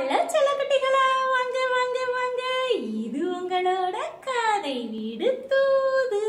hello செல்லக்குட்டிகளா வாங்க வாங்க வாங்க இது உங்களோட கதை வீடு தூது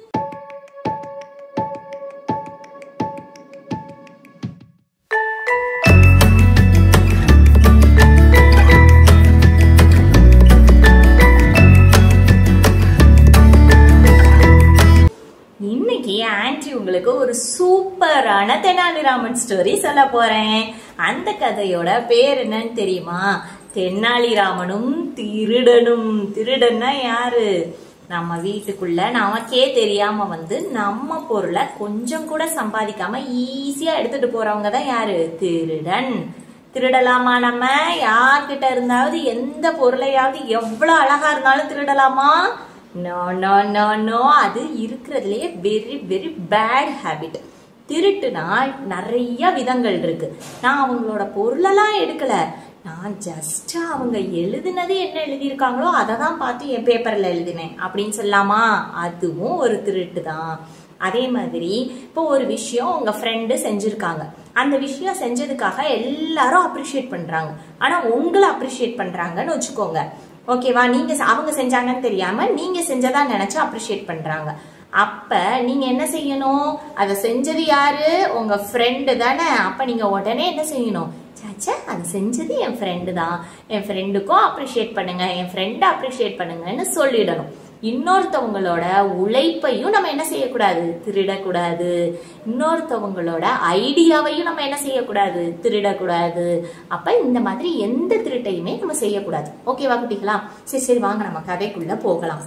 இன்னைக்கு ஆன்டி உங்களுக்கு ஒரு சூப்பரான தெனாலிராமன் ஸ்டோரி சொல்ல போறேன் அந்த கதையோட பேர் என்னன்னு தெரியுமா தென்னாலிராமனும் திருடனும் திருடன்னா யாரு நம்ம வீட்டுக்குள்ள நமக்கே தெரியாம வந்து நம்ம பொருளை கொஞ்சம் கூட சம்பாதிக்காம ஈஸியா எடுத்துட்டு போறவங்க தான் யாரு திருடன் திருடலாமா நம்ம யார்கிட்ட இருந்தாவது எந்த பொருளையாவது எவ்வளவு அழகா இருந்தாலும் திருடலாமா நோ நோ நோ நோ அது இருக்கிறதுலயே வெரி வெரி பேட் ஹேபிட் திருட்டுனா நிறைய விதங்கள் இருக்கு நான் அவங்களோட பொருளெல்லாம் எடுக்கல நான் ஜஸ்ட் அவங்க எழுதுனது என்ன எழுதியிருக்காங்களோ அதை தான் பார்த்து என் பேப்பர்ல எழுதினேன் அப்படின்னு சொல்லலாமா அதுவும் ஒரு திருட்டு தான் அதே மாதிரி இப்போ ஒரு விஷயம் உங்க ஃப்ரெண்டு செஞ்சிருக்காங்க அந்த விஷயம் செஞ்சதுக்காக எல்லாரும் அப்ரிஷியேட் பண்றாங்க ஆனா உங்களை அப்ரிஷியேட் பண்றாங்கன்னு வச்சுக்கோங்க ஓகேவா நீங்க செ- அவங்க செஞ்சாங்கன்னு தெரியாம நீங்க செஞ்சதா நினைச்சு அப்ரிஷியேட் பண்றாங்க அப்ப நீங்க என்ன செய்யணும் அதை செஞ்சது யாரு உங்க ஃப்ரெண்டு தானே அப்ப நீங்க உடனே என்ன செய்யணும் சாச்சா அது செஞ்சது என் ஃப்ரெண்டு தான் என் ஃப்ரெண்டுக்கும் அப்ரிஷியேட் பண்ணுங்க என் ஃப்ரெண்டை அப்ரிஷியேட் பண்ணுங்கன்னு சொல்லிடணும் இன்னொருத்தவங்களோட உழைப்பையும் நம்ம என்ன செய்யக்கூடாது திருடக்கூடாது இன்னொருத்தவங்களோட ஐடியாவையும் நம்ம என்ன செய்யக்கூடாது திருடக்கூடாது அப்ப இந்த மாதிரி எந்த திருட்டையுமே நம்ம செய்யக்கூடாது ஓகேவா குட்டிகளா சரி சரி வாங்க நம்ம கதைக்குள்ள போகலாம்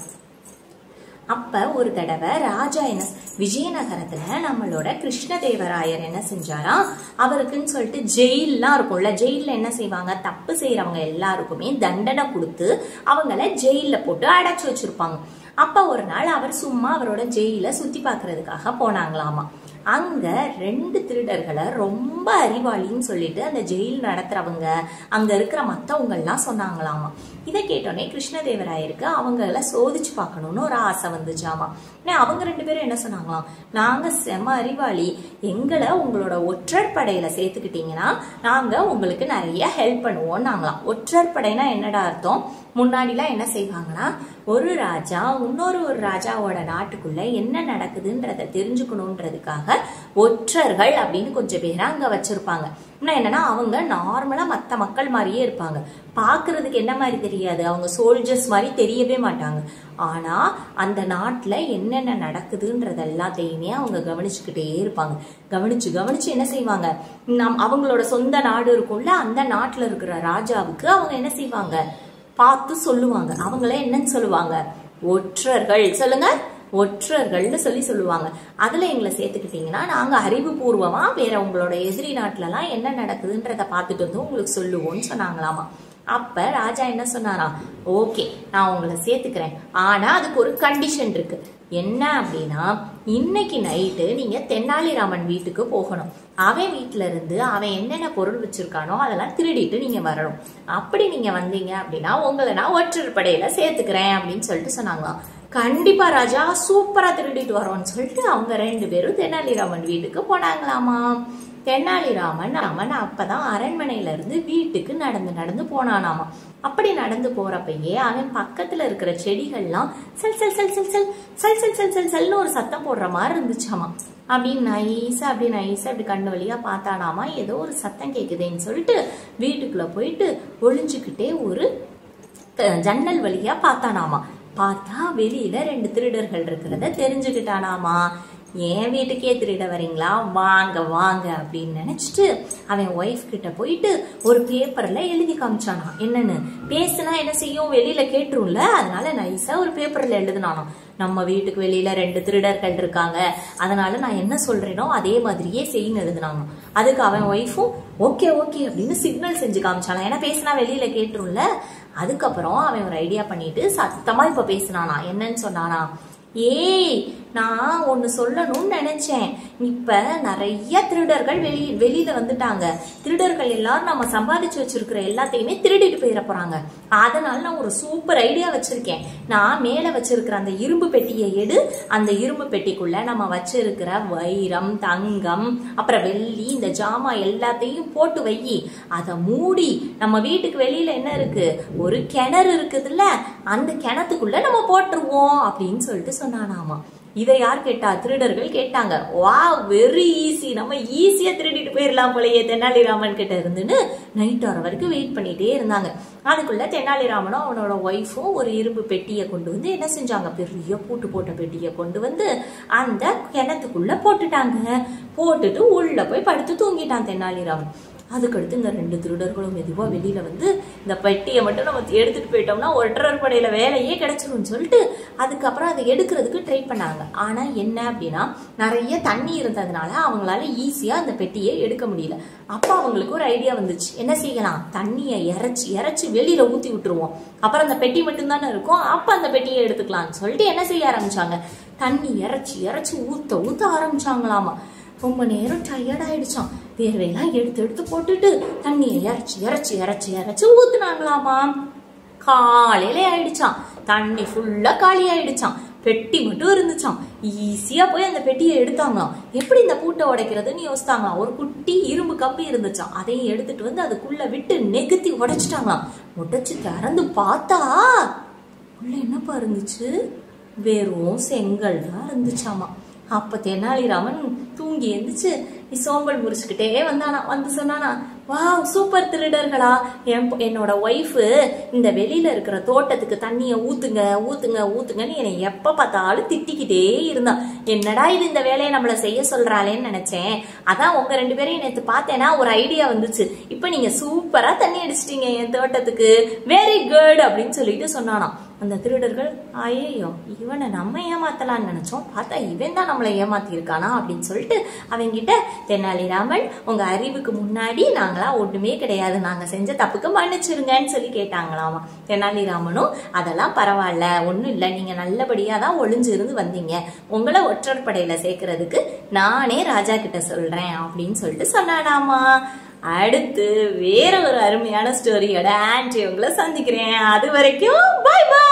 அப்ப ஒரு தடவை ராஜா என்ன விஜயநகரத்துல நம்மளோட கிருஷ்ணதேவராயர் என்ன செஞ்சாராம் அவருக்குன்னு சொல்லிட்டு ஜெயில்லாம் இருக்கும்ல ஜெயில்ல என்ன செய்வாங்க தப்பு செய்யறவங்க எல்லாருக்குமே தண்டனை கொடுத்து அவங்கள ஜெயில்ல போட்டு அடைச்சு வச்சிருப்பாங்க அப்ப ஒரு நாள் அவர் சும்மா அவரோட ஜெயில சுத்தி பார்க்கிறதுக்காக போனாங்களாமா அங்க ரெண்டு திருடர்களை ரொம்ப அறிவாளின்னு சொல்லிட்டு அந்த ஜெயில் நடத்துறவங்க அங்க இருக்கிற மத்தவங்க எல்லாம் சொன்னாங்களாமா இதை கேட்டோடனே கிருஷ்ணதேவராயருக்கு அவங்கள சோதிச்சு பார்க்கணும்னு ஒரு ஆசை வந்துச்சாமா உடனே அவங்க ரெண்டு பேரும் என்ன சொன்னாங்களாம் நாங்க செம அறிவாளி எங்களை உங்களோட ஒற்றர் படையில சேர்த்துக்கிட்டீங்கன்னா நாங்க உங்களுக்கு நிறைய ஹெல்ப் பண்ணுவோம் நாங்களாம் ஒற்றர் படைனா என்னடா அர்த்தம் முன்னாடிலாம் என்ன செய்வாங்கன்னா ஒரு ராஜா இன்னொரு ஒரு ராஜாவோட நாட்டுக்குள்ள என்ன நடக்குதுன்றத தெரிஞ்சுக்கணுன்றதுக்காக ஒற்றர்கள் அப்படின்னு கொஞ்சம் பேரை அங்க வச்சிருப்பாங்க இன்னும் என்னன்னா அவங்க நார்மலா மத்த மக்கள் மாதிரியே இருப்பாங்க பாக்குறதுக்கு என்ன மாதிரி தெரியாது அவங்க சோல்ஜர்ஸ் மாதிரி தெரியவே மாட்டாங்க ஆனா அந்த நாட்டுல என்னென்ன நடக்குதுன்றது எல்லாத்தையுமே அவங்க கவனிச்சுக்கிட்டே இருப்பாங்க கவனிச்சு கவனிச்சு என்ன செய்வாங்க நம் அவங்களோட சொந்த நாடு இருக்கும்ல அந்த நாட்டுல இருக்கிற ராஜாவுக்கு அவங்க என்ன செய்வாங்க பார்த்து சொல்லுவாங்க அவங்கள என்னன்னு சொல்லுவாங்க ஒற்றர்கள் சொல்லுங்க ஒற்றர்கள்னு சொல்லி சொல்லுவாங்க அதுல எங்களை சேர்த்துக்கிட்டீங்கன்னா நாங்க அறிவுபூர்வமா வேற உங்களோட எதிரி நாட்டுலலாம் என்ன நடக்குதுன்றத பார்த்துட்டு வந்து உங்களுக்கு சொல்லுவோம்னு சொன்னாங்களாமா அப்ப ராஜா என்ன சொன்னாராம் ஓகே நான் உங்களை சேர்த்துக்கிறேன் ஆனா அதுக்கு ஒரு கண்டிஷன் இருக்கு என்ன அப்படின்னா இன்னைக்கு நைட்டு நீங்க தென்னாலிராமன் வீட்டுக்கு போகணும் அவன் வீட்ல இருந்து அவன் என்னென்ன பொருள் வச்சிருக்கானோ அதெல்லாம் திருடிட்டு நீங்க வரணும் அப்படி நீங்க வந்தீங்க அப்படின்னா உங்களை நான் ஒற்றர் படையில சேர்த்துக்கிறேன் அப்படின்னு சொல்லிட்டு சொன்னாங்களாம் கண்டிப்பா ராஜா சூப்பரா திருடிட்டு வரோம்னு சொல்லிட்டு அவங்க ரெண்டு பேரும் தெனாலிராமன் வீட்டுக்கு போனாங்களாமா தெனாலிராமன் அவன் அப்பதான் அரண்மனையில இருந்து வீட்டுக்கு நடந்து நடந்து போனானாமா அப்படி நடந்து போறப்பயே அவன் பக்கத்துல இருக்கிற செடிகள்லாம் செல் செல் செல் செல் செல் செல் செல் செல் செல் செல்னு ஒரு சத்தம் போடுற மாதிரி இருந்துச்சாமா அப்படின்னு நைஸா அப்படி நைஸா அப்படி கண்ணு வழியா பார்த்தானாமா ஏதோ ஒரு சத்தம் கேக்குதேன்னு சொல்லிட்டு வீட்டுக்குள்ள போயிட்டு ஒளிஞ்சுக்கிட்டே ஒரு க- ஜன்னல் வழியா பார்த்தானாமா பார்த்தா வெளியில ரெண்டு திருடர்கள் இருக்கிறத தெரிஞ்சுக்கிட்டானாமா என் வீட்டுக்கே திருட வரீங்களா வாங்க வாங்க அப்படின்னு நினைச்சிட்டு அவன் ஒய்ஃப் கிட்ட போயிட்டு ஒரு பேப்பர்ல எழுதி காமிச்சானா என்னன்னு பேசுனா என்ன செய்யும் வெளியில கேட்டுரும்ல அதனால நைஸா ஒரு பேப்பர்ல எழுதுனானாம் நம்ம வீட்டுக்கு வெளியில ரெண்டு திருடர்கள் இருக்காங்க அதனால நான் என்ன சொல்றேனோ அதே மாதிரியே செய்யணும் எழுதுனாங்க அதுக்கு அவன் ஒய்ஃபும் ஓகே ஓகே அப்படின்னு சிக்னல் செஞ்சு காமிச்சானா ஏன்னா பேசினா வெளியில கேட்டுரும்ல அதுக்கப்புறம் அவன் ஒரு ஐடியா பண்ணிட்டு சத்தமா இப்ப பேசினானா என்னன்னு சொன்னானா ஏய் நான் ஒன்னு சொல்லணும்னு நினைச்சேன் இப்ப நிறைய திருடர்கள் வெளி வெளியில வந்துட்டாங்க திருடர்கள் எல்லாரும் நம்ம சம்பாதிச்சு வச்சிருக்கிற எல்லாத்தையுமே திருடிட்டு போயிட போறாங்க அதனால நான் ஒரு சூப்பர் ஐடியா வச்சிருக்கேன் நான் மேல வச்சிருக்கிற அந்த இரும்பு பெட்டியை எடு அந்த இரும்பு பெட்டிக்குள்ள நம்ம வச்சிருக்கிற வைரம் தங்கம் அப்புறம் வெள்ளி இந்த ஜாமா எல்லாத்தையும் போட்டு வை அதை மூடி நம்ம வீட்டுக்கு வெளியில என்ன இருக்கு ஒரு கிணறு இருக்குதுல்ல அந்த கிணத்துக்குள்ள நம்ம போட்டுருவோம் அப்படின்னு சொல்லிட்டு சொன்னானாமா இதை யார் கேட்டா திருடர்கள் கேட்டாங்க வா வெரி ஈஸி நம்ம ஈஸியா திருடிட்டு போயிடலாம் போலயே தெனாலிராமன் கிட்ட இருந்துன்னு நைட் வர வரைக்கும் வெயிட் பண்ணிட்டே இருந்தாங்க அதுக்குள்ள தெனாலிராமனும் அவனோட ஒய்ஃபும் ஒரு இரும்பு பெட்டியை கொண்டு வந்து என்ன செஞ்சாங்க பெரிய பூட்டு போட்ட பெட்டியை கொண்டு வந்து அந்த கிணத்துக்குள்ள போட்டுட்டாங்க போட்டுட்டு உள்ள போய் படுத்து தூங்கிட்டான் தெனாலிராமன் அதுக்கடுத்து இந்த ரெண்டு திருடர்களும் மெதுவா வெளியில வந்து இந்த பெட்டியை மட்டும் நம்ம எடுத்துட்டு போயிட்டோம்னா ஒற்றர் படையில வேலையே கிடைச்சிரும்னு சொல்லிட்டு அதுக்கப்புறம் அதை எடுக்கிறதுக்கு ட்ரை பண்ணாங்க ஆனா என்ன அப்படின்னா நிறைய தண்ணி இருந்ததுனால அவங்களால ஈஸியா அந்த பெட்டியை எடுக்க முடியல அப்ப அவங்களுக்கு ஒரு ஐடியா வந்துச்சு என்ன செய்யலாம் தண்ணியை இறைச்சி இறைச்சி வெளியில ஊத்தி விட்டுருவோம் அப்புறம் அந்த பெட்டி மட்டும்தானே இருக்கும் அப்ப அந்த பெட்டியை எடுத்துக்கலாம்னு சொல்லிட்டு என்ன செய்ய ஆரம்பிச்சாங்க தண்ணி இறைச்சி இறைச்சி ஊத்த ஊத்த ஆரம்பிச்சாங்களாமா ரொம்ப நேரம் டயர்ட் ஆயிடுச்சான் வேர்வையெல்லாம் எடுத்து எடுத்து போட்டுட்டு தண்ணியை இறைச்சி இறைச்சி இறைச்சி இறைச்சி ஊத்துனாங்களாமா காலையில ஆயிடுச்சான் தண்ணி ஃபுல்லா காலி ஆயிடுச்சான் பெட்டி மட்டும் இருந்துச்சாம் ஈஸியா போய் அந்த பெட்டியை எடுத்தாங்களாம் எப்படி இந்த பூட்டை உடைக்கிறதுன்னு யோசித்தாங்களாம் ஒரு குட்டி இரும்பு கம்பி இருந்துச்சாம் அதையும் எடுத்துட்டு வந்து அதுக்குள்ள விட்டு நெகுத்தி உடைச்சிட்டாங்களாம் உடைச்சு திறந்து பார்த்தா உள்ள என்னப்பா இருந்துச்சு வெறும் செங்கல் தான் இருந்துச்சாமா அப்ப தெனாலிராமன் தூங்கி எந்திரிச்சு நீ சோம்பல் முறிச்சுக்கிட்டே வந்தானா வந்து சொன்னானா வா சூப்பர் திருடர்களா என் பொ- என்னோட ஒய்ஃபு இந்த வெளியில இருக்கிற தோட்டத்துக்கு தண்ணிய ஊத்துங்க ஊத்துங்க ஊத்துங்கன்னு என்னை எப்ப பார்த்தாலும் திட்டிக்கிட்டே இருந்தா என்னடா இது இந்த வேலையை நம்மள செய்ய சொல்றாளேன்னு நினைச்சேன் அதான் உங்க ரெண்டு பேரையும் நேத்து பார்த்தேன்னா ஒரு ஐடியா வந்துச்சு இப்ப நீங்க சூப்பரா தண்ணி அடிச்சிட்டீங்க என் தோட்டத்துக்கு வெரி குட் அப்படின்னு சொல்லிட்டு சொன்னானாம் அந்த திருடர்கள் ஐயோ இவனை நம்ம ஏமாத்தலாம்னு நினைச்சோம் பார்த்தா இவன் தான் நம்மளை ஏமாத்தி இருக்கானா அப்படின்னு சொல்லிட்டு அவங்கிட்ட தெனாலிராமன் உங்க அறிவுக்கு முன்னாடி நாங்களா ஒண்ணுமே கிடையாது நாங்க செஞ்ச தப்புக்கு மன்னிச்சிருங்கன்னு சொல்லி கேட்டாங்களாமா தெனாலிராமனும் அதெல்லாம் பரவாயில்ல ஒண்ணும் இல்ல நீங்க நல்லபடியா தான் ஒளிஞ்சு இருந்து வந்தீங்க உங்களை ஒற்றர் படையில சேர்க்கறதுக்கு நானே ராஜா கிட்ட சொல்றேன் அப்படின்னு சொல்லிட்டு சொன்னானாமா அடுத்து வேற ஒரு அருமையான ஸ்டோரியோட ஆன்டி உங்களை சந்திக்கிறேன் அது வரைக்கும் பாய் பாய்